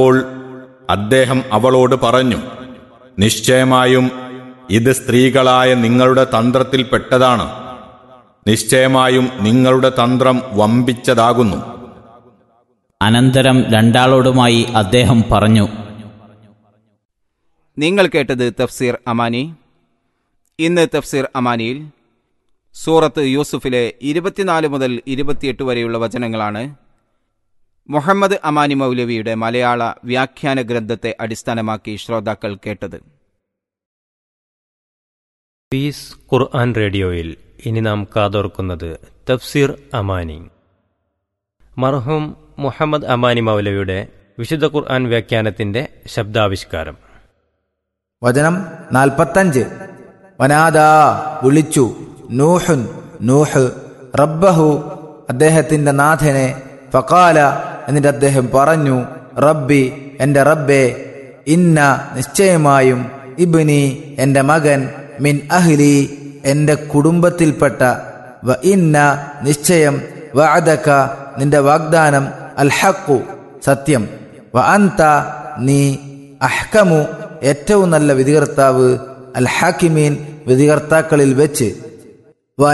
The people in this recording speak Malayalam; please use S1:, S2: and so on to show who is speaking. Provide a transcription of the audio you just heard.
S1: അപ്പോൾ അദ്ദേഹം അവളോട് പറഞ്ഞു നിശ്ചയമായും ഇത് സ്ത്രീകളായ നിങ്ങളുടെ തന്ത്രത്തിൽപ്പെട്ടതാണ് നിശ്ചയമായും നിങ്ങളുടെ തന്ത്രം വമ്പിച്ചതാകുന്നു
S2: അനന്തരം രണ്ടാളോടുമായി അദ്ദേഹം പറഞ്ഞു
S3: നിങ്ങൾ കേട്ടത് തഫ്സീർ അമാനി ഇന്ന് തഫ്സീർ അമാനിയിൽ സൂറത്ത് യൂസുഫിലെ ഇരുപത്തിനാല് മുതൽ ഇരുപത്തിയെട്ട് വരെയുള്ള വചനങ്ങളാണ് മുഹമ്മദ് അമാനി മൗലവിയുടെ മലയാള വ്യാഖ്യാന ഗ്രന്ഥത്തെ അടിസ്ഥാനമാക്കി ശ്രോതാക്കൾ കേട്ടത്
S4: പീസ് ഖുർആൻ റേഡിയോയിൽ ഇനി നാം കാതോർക്കുന്നത് തഫ്സീർ അമാനി മർഹൂം മുഹമ്മദ് അമാനി മൗലവിയുടെ വിശുദ്ധ ഖുർആൻ വ്യാഖ്യാനത്തിന്റെ ശബ്ദാവിഷ്കാരം
S5: വചനം നാൽപ്പത്തഞ്ച് വനാദാ വിളിച്ചു നൂഹുൻ നൂഹ് റബ്ബഹു അദ്ദേഹത്തിന്റെ നാഥനെ ഫക്കാല എന്നിട്ട് അദ്ദേഹം പറഞ്ഞു റബ്ബി എന്റെ റബ്ബേ ഇന്ന നിശ്ചയമായും ഇബ്നി എന്റെ മകൻ മിൻ അഹ്ലി എന്റെ കുടുംബത്തിൽപ്പെട്ട വ ഇന്ന നിശ്ചയം വഅദക നിന്റെ വാഗ്ദാനം അൽ ഹഖു സത്യം വ അന്ത നീ അഹ്കമു ഏറ്റവും നല്ല വിധികർത്താവ് അൽ ഹാക്കിമീൻ വിധികർത്താക്കളിൽ വെച്ച്